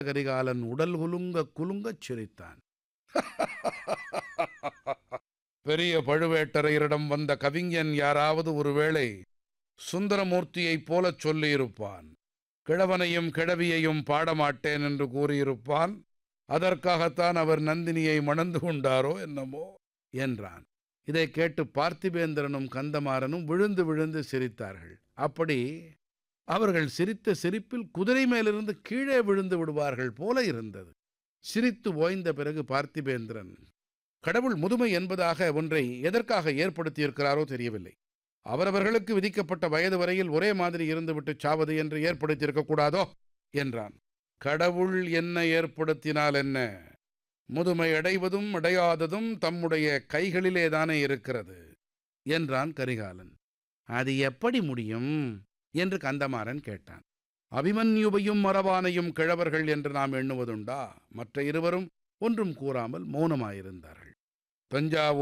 கரிகாலன் உடல் குலுங்க குலுங்கச் சிரித்தான் பெரிய பழுவேட்டரையரிடம் வந்த கவிஞன் யாராவது ஒருவேளை சுந்தரமூர்த்தியைப் போலச் சொல்லியிருப்பான் கிழவனையும் கிழவியையும் பாடமாட்டேன் என்று கூறியிருப்பான் அதற்காகத்தான் அவர் நந்தினியை மணந்து கொண்டாரோ என்னமோ என்றான் இதை கேட்டு பார்த்திபேந்திரனும் கந்தமாறனும் விழுந்து விழுந்து சிரித்தார்கள் அப்படி அவர்கள் சிரித்த சிரிப்பில் குதிரை மேலிருந்து கீழே விழுந்து விடுவார்கள் போல இருந்தது சிரித்து ஓய்ந்த பிறகு பார்த்திபேந்திரன் கடவுள் முதுமை என்பதாக ஒன்றை எதற்காக ஏற்படுத்தியிருக்கிறாரோ தெரியவில்லை அவரவர்களுக்கு விதிக்கப்பட்ட வயது வரையில் ஒரே மாதிரி இருந்துவிட்டு சாவது என்று ஏற்படுத்தியிருக்க கூடாதோ என்றான் கடவுள் என்ன ஏற்படுத்தினால் என்ன முதுமை அடைவதும் அடையாததும் தம்முடைய கைகளிலேதானே இருக்கிறது என்றான் கரிகாலன் அது எப்படி முடியும் என்று கந்தமாறன் கேட்டான் அபிமன்யுவையும் மரபானையும் கிழவர்கள் என்று நாம் எண்ணுவதுண்டா மற்ற இருவரும் ஒன்றும் கூறாமல் மௌனமாயிருந்தார்கள் தஞ்சாவூர்